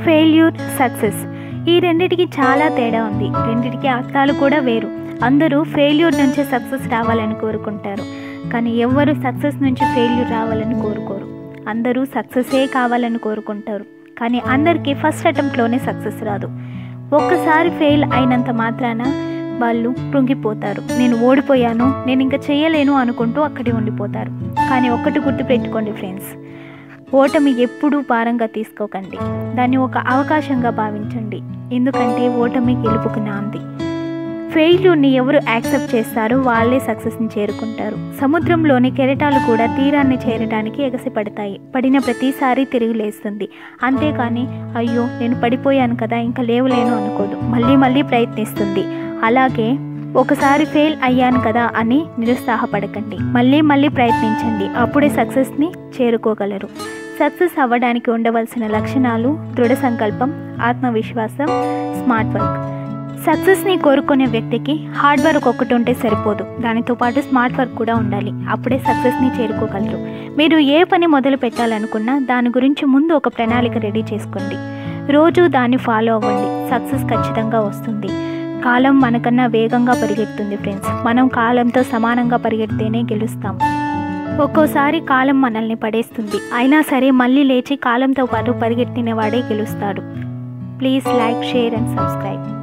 failure success ఈ రెండిటికి చాలా తేడా ఉంది రెండిటికి అర్థాలు కూడా వేరు అందరూ ఫెయిల్యూర్ నుంచి సక్సెస్ రావాలని కోరుకుంటారు కానీ ఎవ్వరు సక్సెస్ నుంచి ఫెయిల్యూర్ రావాలని కోరుకోరు అందరూ సక్సెసే కావాలని కోరుకుంటారు కానీ అందరికీ ఫస్ట్ అటెంప్ట్లోనే సక్సెస్ రాదు ఒక్కసారి ఫెయిల్ అయినంత మాత్రాన వాళ్ళు కృంగిపోతారు నేను ఓడిపోయాను నేను ఇంకా చేయలేను అనుకుంటూ అక్కడే ఉండిపోతారు కానీ ఒక్కటి గుర్తుపెట్టుకోండి ఫ్రెండ్స్ ఓటమి ఎప్పుడూ భారంగా తీసుకోకండి దాన్ని ఒక అవకాశంగా భావించండి ఎందుకంటే ఓటమి గెలుపుకు నాంది ఫెయిల్యూర్ని ఎవరు యాక్సెప్ట్ చేస్తారో వాళ్ళే సక్సెస్ని చేరుకుంటారు సముద్రంలోని కెరటాలు కూడా తీరాన్ని చేరడానికి ఎగసిపడతాయి పడిన ప్రతిసారి తిరిగి లేస్తుంది అంతేకాని అయ్యో నేను పడిపోయాను కదా ఇంకా లేవలేను అనుకోదు మళ్ళీ మళ్ళీ ప్రయత్నిస్తుంది అలాగే ఒకసారి ఫెయిల్ అయ్యాను కదా అని నిరుత్సాహపడకండి మళ్ళీ మళ్ళీ ప్రయత్నించండి అప్పుడే సక్సెస్ని చేరుకోగలరు సక్సెస్ అవ్వడానికి ఉండవలసిన లక్షణాలు దృఢ సంకల్పం ఆత్మవిశ్వాసం స్మార్ట్ వర్క్ సక్సెస్ని కోరుకునే వ్యక్తికి హార్డ్ వర్క్ ఒకటి ఉంటే సరిపోదు దానితో పాటు స్మార్ట్ వర్క్ కూడా ఉండాలి అప్పుడే సక్సెస్ని చేరుకోగలరు మీరు ఏ పని మొదలు పెట్టాలనుకున్నా దాని గురించి ముందు ఒక ప్రణాళిక రెడీ చేసుకోండి రోజు దాన్ని ఫాలో అవ్వండి సక్సెస్ ఖచ్చితంగా వస్తుంది కాలం మనకన్నా వేగంగా పరిగెడుతుంది ఫ్రెండ్స్ మనం కాలంతో సమానంగా పరిగెడితేనే గెలుస్తాం ఒక్కోసారి కాలం మనల్ని పడేస్తుంది అయినా సరే మళ్ళీ లేచి కాలంతో పాటు పరిగెత్తిన వాడే గెలుస్తాడు please like share and subscribe